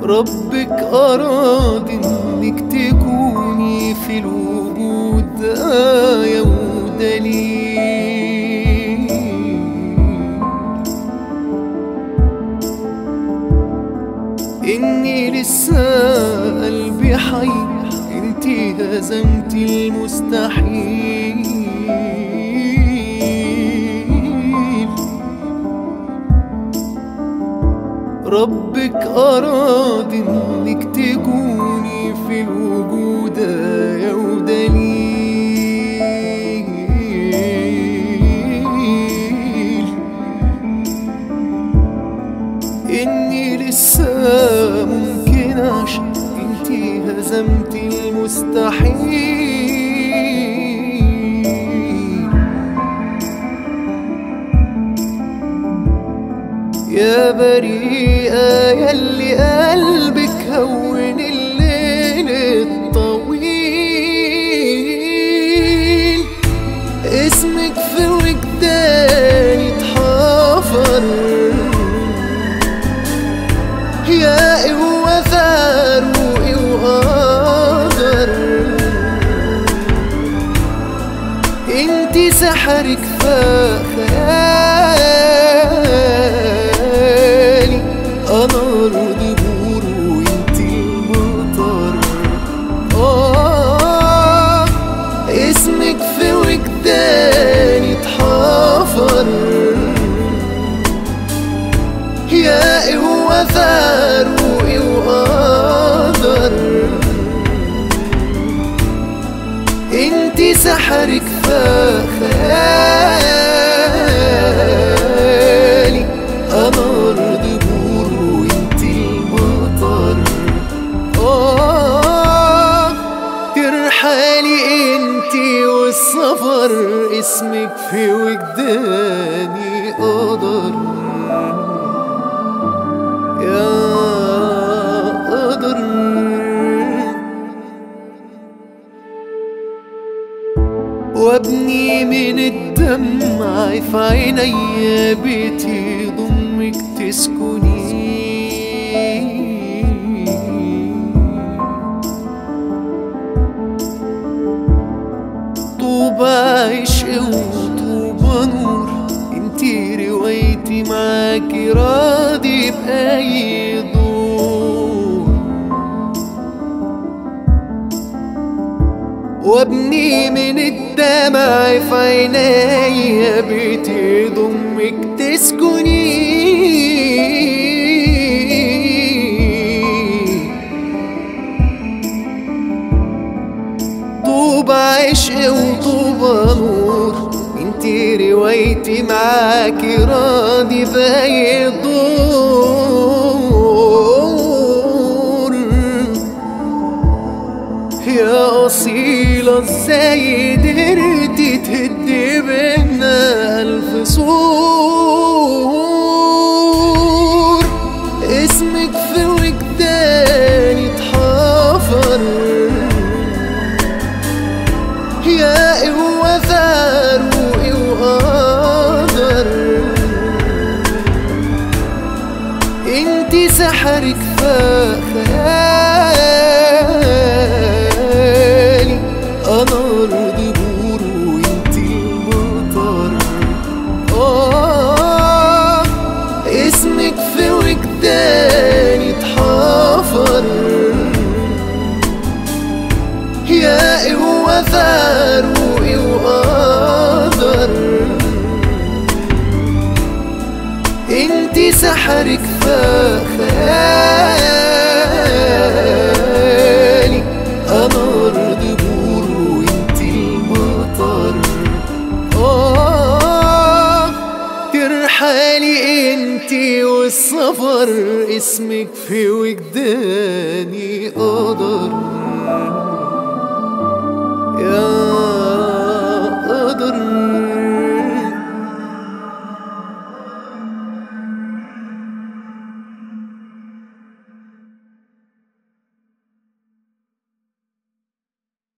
ربك أراد إنك تكوني في الوجود آية ودليل إني لسه قلبي حي انتي هزمتي المستحيل ربك أراد إنك تكوني في الوجود آية ودليل إني لسه ممكن أعشق انتي هزمتي المستحيل يا بريئة يلي قلبك هون الليل الطويل اسمك في وجداني اتحفر يا قوة فاروقي وقدر انتي سحرك فخيالي انا ارض بور وانتي المطر آه اسمك في وجداني اتحفر يا قوة فاروقي وقدر انتي سحرك فخيالي انا ارض بور وانتي المطر آه ترحلي انتي والسفر اسمك في وجداني قدر يا قدر وابني من الدمع في عيني بيتي ضمك تسكني طوبى عشق وطوبى نور انتي روايتي معاكي راضي بأي دور وابني من الدمع في عيني بيتي ضمك تسكني طوبى عشق وطوبى نور انتي روايتي معاكي راضي باي دور يا أصيلة ازاي قدرتي تهدي بينا ألف سور اسمك في وجداني اتحفر يا قوة فاروقي وقدر انتي سحرك فخيالي انا ارض بور وانتي المطر آه اسمك في وجداني اتحفر يا قوة فاروقي وقدر انتي سحرك فخيالي انا ارض بور وانتي المطر آه ترحلي انتي والسفر اسمك في وجداني